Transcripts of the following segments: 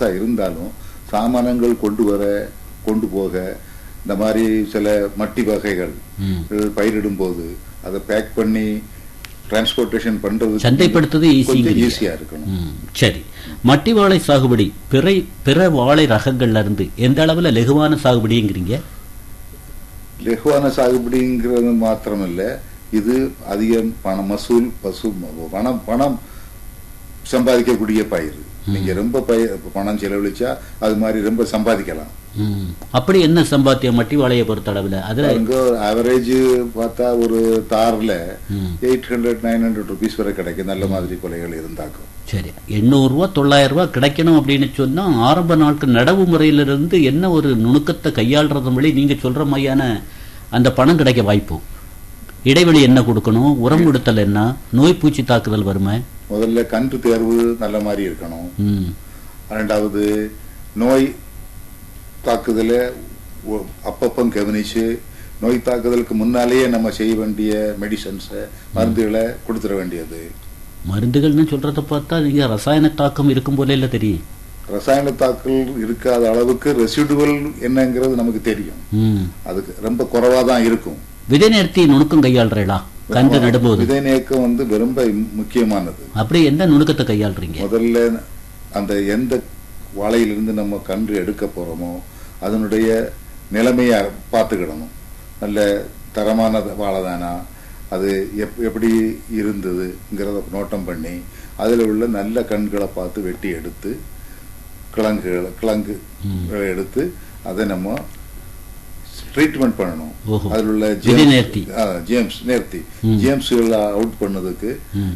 பெருசா இருந்தாலும் சாமானங்கள் கொண்டு வர கொண்டு போக இந்த மாதிரி சில மட்டி வகைகள் ம். பயிரிடும் போது அதை பேக் பண்ணி டிரான்ஸ்போர்ட்டேஷன் பண்றது சந்தைப்படுத்துறது கொஞ்சம் ஈஸிங்கிறீங்க ஈஸியா இருக்கணும் ம், சரி மட்டி வாழை சாகுபடி பிற பிற வாழை ரகங்கள்ல இருந்து எந்த அளவுல லெகுவான சாகுபடிங்கிறீங்க லெகுவான சாகுபடிங்கிறது மாத்திரமல்ல இது அதிக பணம் மசூல் பசு பணம் பணம் சம்பாதிக்கக்கூடிய பயிர் நீங்க ரொம்ப பயிர் பணம் செலவழிச்சா அது மாதிரி ரொம்ப சம்பாதிக்கலாம் ம். அப்படி என்ன சம்பாத்தியம் மட்டி வாழையை பொறுத்த அளவுல அதுல பாருங்க ஆவரேஜ் பார்த்தா ஒரு தார்ல ம். Eight hundred nine hundred rupees வரை கிடைக்கும் நல்ல மாதிரி கொலைகள் இருந்தாக்கும் சரி எண்ணூறு ரூபா தொள்ளாயிரம் ரூபா கிடைக்கணும் அப்படின்னு சொன்னா ஆரம்ப நாட்கள் நடவு முறையிலிருந்து என்ன ஒரு நுணுக்கத்தை கையாளுறது வழி நீங்க சொல்ற மாதிரியான அந்த பணம் கிடைக்க வாய்ப்பு இடைவெளி என்ன கொடுக்கணும் உரம் கொடுத்தல் என்ன நோய் பூச்சி தாக்குதல் வருமே முதல்ல கன்று தேர்வு நல்ல மாதிரி இருக்கணும் ம் ரெண்டாவது நோய் தாக்குதலை ஒ- அப்பப்போ கவனிச்சு நோய் தாக்குதலுக்கு முன்னாலேயே நம்ம செய்ய வேண்டிய மெடிசன்ஸை மருந்துகளை கொடுத்துட வேண்டியது மருந்துகள்னு சொல்றத பார்த்தா நீங்க ரசாயன தாக்கம் இருக்கும் போல இல்ல தெரியும் ரசாயன தாக்கல் இருக்காத அளவுக்கு ரெசிடுவல் என்னங்கிறது நமக்கு தெரியும் ம் அதுக்கு ரொம்ப குறைவா தான் இருக்கும் விதை நேர்த்தி நுணுக்கம் கையாளுறீங்களா கன்று நடும்போது விதை நேக்கம் வந்து ரொம்ப முக்கியமானது அப்படி எந்த நுணுக்கத்தை கையாளுறீங்க முதல்ல அந்த எந்த வாழையிலிருந்து நம்ம கன்று எடுக்க போறோமோ அதனுடைய நிலைமையை பார்த்துக்கிடணும் நல்ல தரமான வாழை தானா அது எப் எப்படி இருந்ததுங்கிறத நோட்டம் பண்ணி அதில் உள்ள நல்ல கண்களை பார்த்து வெட்டி எடுத்து கிழங்குகளை கிழங்கு எடுத்து அதை நம்ம ட்ரீட்மெண்ட் பண்ணணும் ஓஹோ. அதில் உள்ள விதை நேர்த்தி. ஜேம்ஸ் நேர்த்தி ம். ஜேம்ஸ்களை அவுட் பண்ணதுக்கு ம்.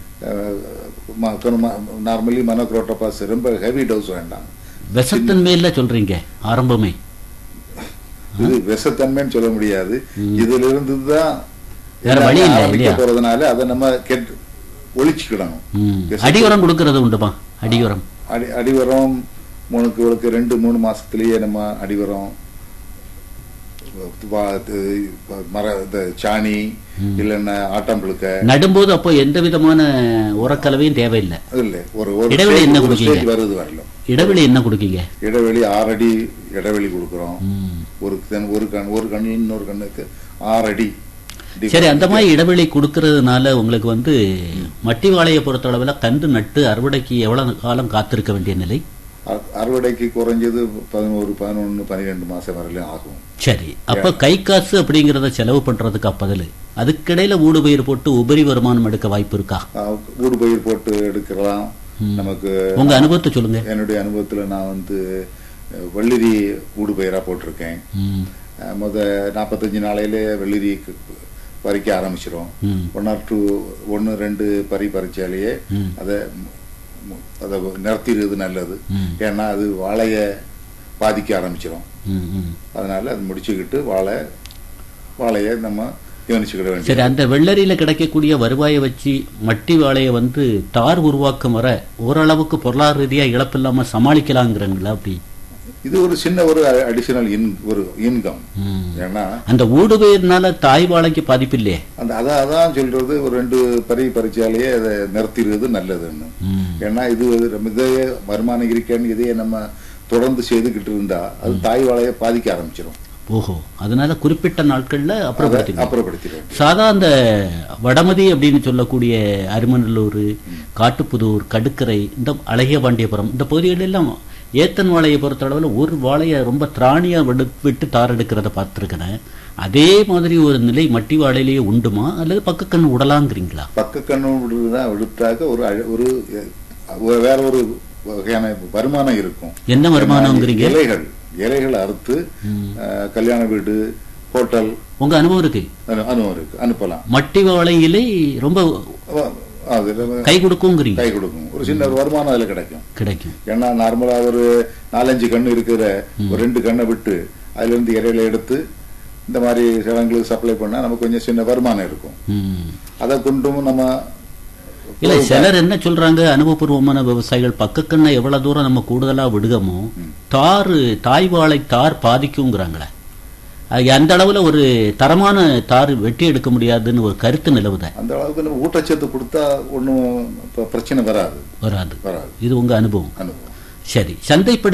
நார்மலி மனோக்ரோட்டோபாஸ் ரொம்ப ஹெவி டோஸ் வேண்டாம் விஷத்தன்மையில சொல்றீங்க ஆரம்பமே இது விஷத்தன்மைன்னு சொல்ல முடியாது இதுல இருந்து தான் வேற வழி இல்லை, ஆரம்பிக்க இல்லையா? போறதுனால அதை நம்ம கெட் ஒழிச்சுக்கிடணும் ம். விஷ- அடியுரம் கொடுக்கறது உண்டுமா அடியுரம் அடி அடிவரம் மூணுக்கு இவளுக்கு ரெண்டு மூணு மாசத்திலேயே நம்ம அடிவரம் வா- இது, மர இந்த சாணி இல்லைன்னா ஆட்டாம்புழுக்க நடும்போது அப்போ எந்த விதமான உரக்கலவையும் தேவையில்லை அது இல்லை ஒரு ஒரு இடைவெளி stage- என்ன ஒரு கொடுக்கீங்க? ஸ்டேஜ் வருது வரலாம் இடைவெளி என்ன கொடுக்கீங்க இடைவெளி ஆறு அடி இடைவெளி கொடுக்குறோம் ம். ஒரு கண் ஒரு கண் ஒரு கண்ணு இன்னொரு கண்ணுக்கு ஆறு அடி சரி அந்த மாதிரி இடைவெளி கொடுக்கறதுனால உங்களுக்கு வந்து மட்டி வாழையை பொறுத்த அளவுல கன்று நட்டு அறுவடைக்கு எவ்வளவு காலம் காத்திருக்க வேண்டிய நிலை அ- அறுவடைக்கு குறைஞ்சது பதினோரு பதினொன்னு பன்னிரெண்டு மாசம் வரையிலும் ஆகும் சரி அப்ப கை காசு அப்படிங்கறத செலவு பண்றதுக்கு அப்பதில் அதுக்கிடையில ஊடுபயிர் போட்டு உபரி வருமானம் எடுக்க வாய்ப்பு இருக்கா அஹ் ஊடு பயிர் போட்டு எடுக்கலாம் நமக்கு உங்க அனுபவத்தை சொல்லுங்க என்னுடைய அனுபவத்துல நான் வந்து அஹ், வெள்ளரி ஊடு பயிரா போட்டிருக்கேன் ம். அஹ், முத நாற்பத்தஞ்சு நாளையிலே வெள்ளரி கு- பறிக்க ஆரம்பிச்சிரும் ம். ஒன் ஆர் டூ ஒன்னு ரெண்டு பறி பறிச்சாலேயே ம். அதை மு- அதை நிறுத்திடுறது நல்லது ம். ஏன்னா அது வாழைய பாதிக்க ஆரம்பிச்சிரும் ம், ம். அதனால அது முடிச்சுக்கிட்டு வாழை வாழையை நம்ம கவனிச்சுக்கிட சரி வேண்டியது அந்த வெள்ளரியில கிடைக்கக்கூடிய வருவாயை வச்சு மட்டி வாழையை வந்து தார் உருவாக்கம் வர ஓரளவுக்கு பொருளாதார ரீதியா இழப்பு இல்லாம சமாளிக்கலாங்கிறாங்களா அப்படி இது ஒரு சின்ன ஒரு அடிஷனல் இன் ஒரு இன்கம் ம். ஏன்னா அந்த ஊடுபயிர்னால தாய் வாழைக்கு பாதிப்பு இல்லையே அந்த அதான் அதான் சொல்றது ஒரு ரெண்டு பறி பறிச்சாலேயே அதை நிறுத்திடுறது நல்லதுன்னு ம். ஏன்னா இது ஒரு நம்ம இதே வருமானம் இருக்கேன்னு இதையே நம்ம தொடர்ந்து செய்துக்கிட்டு இருந்தா அது தாய் வாழையை பாதிக்க ஆரம்பிச்சிடும் ஓஹோ அதனால குறிப்பிட்ட நாட்கள்ல அப்புறப்படுத்தி அப்புறப்படுத்திடும் சாதா அந்த வடமதி அப்படின்னு சொல்லக்கூடிய அரிமநல்லூர் காட்டுப்புதூர் கடுக்கரை இந்த அழகிய பாண்டியபுரம் இந்த பகுதிகள் எல்லாம் ஏத்தன் வாழையை பொறுத்த அளவில் ஒரு வாழையை ரொம்ப திராணியா விடு விட்டு தார் எடுக்கிறத பார்த்துருக்கிறேன் அதே மாதிரி ஒரு நிலை மட்டி வாழையிலேயே உண்டுமா அல்லது பக்கக்கண்ணு விடலாங்கிறீங்களா பக்க கண்ணு விடுறதுதான் விடுத்தாக்க ஒரு அழ- ஒரு அஹ், வேற ஒரு வகையான வருமானம் இருக்கும் என்ன வருமானம்ங்கிறீங்க இலைகள் இலைகள் அறுத்து அஹ், கல்யாண வீடு ஹோட்டல் உங்க அனுபவம் இருக்கு அனு- அனுபவம் இருக்கு அனுப்பலாம் மட்டி வாழை இலை ரொம்ப அவ- அது நம்ம கை கொடுக்குங்கிறீங்க கை கொடுக்கும் ஒரு சின்ன ஒரு வருமானம் அதுல கிடைக்கும் கிடைக்கும் ஏன்னா நார்மலா ஒரு நாலஞ்சு கண்ணு இருக்கிற ஒரு ரெண்டு கண்ணை விட்டு அதுல இருந்து இலையில எடுத்து இந்த மாதிரி சிலங்களுக்கு சப்ளை பண்ணா நமக்கு கொஞ்சம் சின்ன வருமானம் இருக்கும் ம். அதை கொண்டும் நம்ம இல்ல சிலர் என்ன சொல்றாங்க அனுபவபூர்வமான விவசாயிகள் பக்கக்கண்ணை எவ்வளவு தூரம் நம்ம கூடுதலா விடுகமோ தார் தாய் வாழை தார் பாதிக்குங்கிறாங்களே அது அந்த அளவுல ஒரு தரமான தார் வெட்டி எடுக்க முடியாதுன்னு ஒரு கருத்து நிலவுத அந்த அளவுக்கு நம்ம ஊட்டச்சத்து கொடுத்தா ஒன்றும் பிரச்சனை வராது வராது வராது இது உங்க அனுபவம் அனுபவம் சரி சந்தைப்படுத்த